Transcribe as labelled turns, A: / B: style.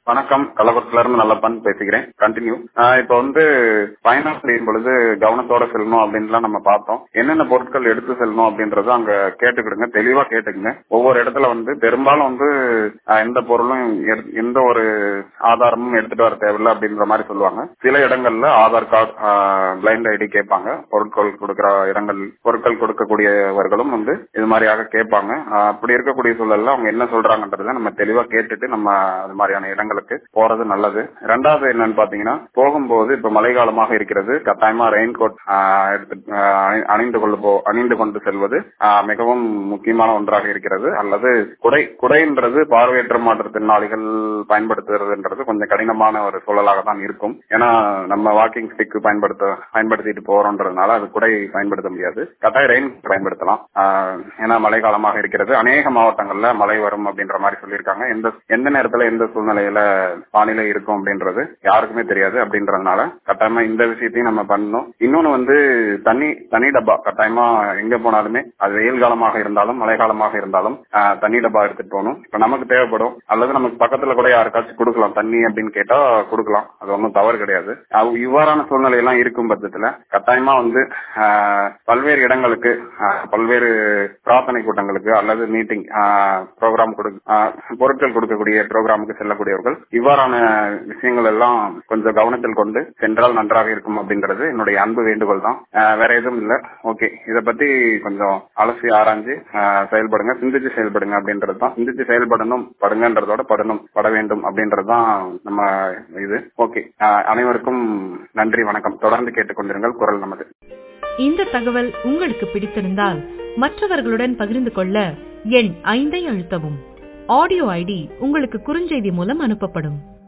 A: வணக்கம் கள்ளக்குறிச்சில இருந்து நல்லப்பன் பேசுகிறேன் கண்டினியூ இப்ப வந்து பயணம் செய்யும் பொழுது கவனத்தோட செல்லணும் அப்படின்லாம் நம்ம பார்த்தோம் என்னென்ன பொருட்கள் எடுத்து செல்லணும் அப்படின்றத அங்க கேட்டுக்கிடுங்க தெளிவா கேட்டுக்குங்க ஒவ்வொரு இடத்துல வந்து பெரும்பாலும் வந்து ஆஹ், எந்த பொருளும் எடு- எந்த ஒரு ஆதாரமும் எடுத்துட்டு வர தேவையில்லை அப்படின்ற மாதிரி சொல்லுவாங்க சில இடங்கள்ல ஆதார் கார்டு பிளைண்ட் ஐடி கேட்பாங்க பொருட்கள் கொடுக்கிற இடங்கள் பொருட்கள் கொடுக்கக்கூடியவர்களும் வந்து இது மாதிரியாக கேட்பாங்க ஆஹ், அப்படி இருக்கக்கூடிய சூழல்ல அவங்க என்ன சொல்றாங்கன்றத நம்ம தெளிவா கேட்டுட்டு நம்ம அது மாதிரியான இடங்களுக்கு போறது நல்லது ரெண்டாவது என்னன்னு பாத்தீங்கன்னா போகும்போது இப்ப மழைக்காலமாக இருக்கிறது கட்டாயமா ரெயின் கோட் எடுத்து ஆஹ், அணி- அணிந்து கொள்ள போ அணிந்து கொண்டு செல்வது ஆஹ், மிகவும் முக்கியமான ஒன்றாக இருக்கிறது அல்லது குடை குடைன்றது பார்வையற்ற மாற்றுத்திறனாளிகள் பயன்படுத்துறதுன்றது கொஞ்சம் கடினமான ஒரு சூழலாக தான் இருக்கும் ஏன்னா நம்ம வாக்கிங் ஸ்டிக் பயன்படுத்த பயன்படுத்திட்டு போறோம்ன்றதுனால அது குடை பயன்படுத்த முடியாது கட்டாய ரெயின் பயன்படுத்தலாம் ஆஹ், ஏன்னா மழை காலமாக இருக்கிறது அநேக மாவட்டங்கள்ல மழை வரும் அப்படின்ற மாதிரி சொல்லியிருக்காங்க எந்த எந்த நேரத்துல எந்த சூழ்நிலையில வானிலை இருக்கும் அப்படின்றது யாருக்குமே தெரியாது அப்படின்றதுனால கட்டாயமா இந்த விஷயத்தையும் நம்ம பண்ணணும் இன்னொன்னு வந்து தண்ணி தண்ணி டப்பா கட்டாயமா எங்க போனாலுமே அது வெயில் காலமாக இருந்தாலும் மழை காலமாக இருந்தாலும் ஆஹ், தண்ணி டப்பா எடுத்துட்டு போகணும் இப்ப நமக்கு தேவைப்படும் அல்லது நமக்கு பக்கத்துல கூட யாருக்காச்சும் கொடுக்கலாம் தண்ணி அப்படின்னு கேட்டா கொடுக்கலாம் அது ஒன்றும் தவறு கிடையாது அது இவ்வாறான சூழ்நிலை எல்லாம் இருக்கும் பட்சத்துல கட்டாயமா வந்து ஆஹ், பல்வேறு இடங்களுக்கு ஆஹ், பல்வேறு பிரார்த்தனை கூட்டங்களுக்கு அல்லது மீட்டிங் ப்ரோக்ராம் கொடு ஆஹ், பொருட்கள் கொடுக்கக்கூடிய ப்ரோக்ராமுக்கு செல்லக்கூடியவர்கள் இவ்வாறான விஷயங்கள் எல்லாம் கொஞ்சம் கவனத்தில் கொண்டு சென்றால் நன்றாக இருக்கும் அப்படின்றது என்னுடைய அன்பு வேண்டுகோள் தான் ஆஹ், வேற எதுவும் இல்ல ஓகே இத பத்தி கொஞ்சம் அலசி ஆராய்ஞ்சு ஆஹ், செயல்படுங்க சிந்திச்சு செயல்படுங்க அப்படின்றது தான் சிந்திச்சு செயல்படணும் படுங்கன்றதோட படணும் பட வேண்டும் அப்படின்றது தான் நம்ம இது ஓகே அனைவருக்கும் நன்றி வணக்கம் தொடர்ந்து கேட்டுக்கொண்டிருங்கள் குரல் நமது
B: இந்த தகவல் உங்களுக்கு பிடித்திருந்தால் மற்றவர்களுடன் பகிர்ந்து கொள்ள எண் ஐந்தை அழுத்தவும் ஆடியோ ஐடி உங்களுக்கு குறுஞ்செய்தி மூலம் அனுப்பப்படும்